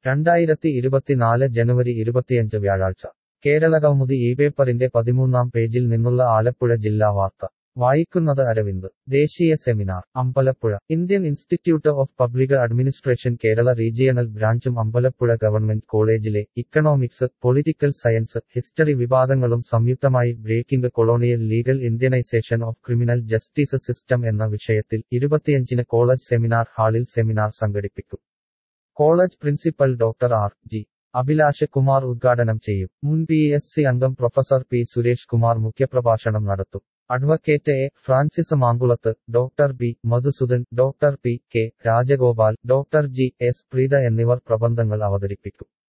രണ്ടായിരത്തി ഇരുപത്തിനാല് ജനുവരി ഇരുപത്തിയഞ്ച് വ്യാഴാഴ്ച കേരളകൗമുദി ഈ പേപ്പറിന്റെ പതിമൂന്നാം പേജിൽ നിന്നുള്ള ആലപ്പുഴ ജില്ലാ വാർത്ത വായിക്കുന്നത് അരവിന്ദ് ദേശീയ seminar Ambalappuzha Indian institute of public administration Kerala regional ബ്രാഞ്ചും Ambalappuzha government college economics political science history വിഭാഗങ്ങളും സംയുക്തമായി breaking colonial legal Indianisation of criminal justice system എന്ന വിഷയത്തിൽ ഇരുപത്തിയഞ്ചിന് കോളേജ് സെമിനാർ ഹാളിൽ സെമിനാർ സംഘടിപ്പിക്കും college principal doctor R G Abhilash Kumar ഉദ്ഘാടനം ചെയ്യും മുൻ പി എസ് സി അംഗം പ്രൊഫസർ പി സുരേഷ് കുമാർ മുഖ്യപ്രഭാഷണം നടത്തും advocate A Francis Mankulath doctor B Madhusoodan doctor P K Rajagopal doctor G S Preetha എന്നിവർ പ്രബന്ധങ്ങൾ അവതരിപ്പിക്കും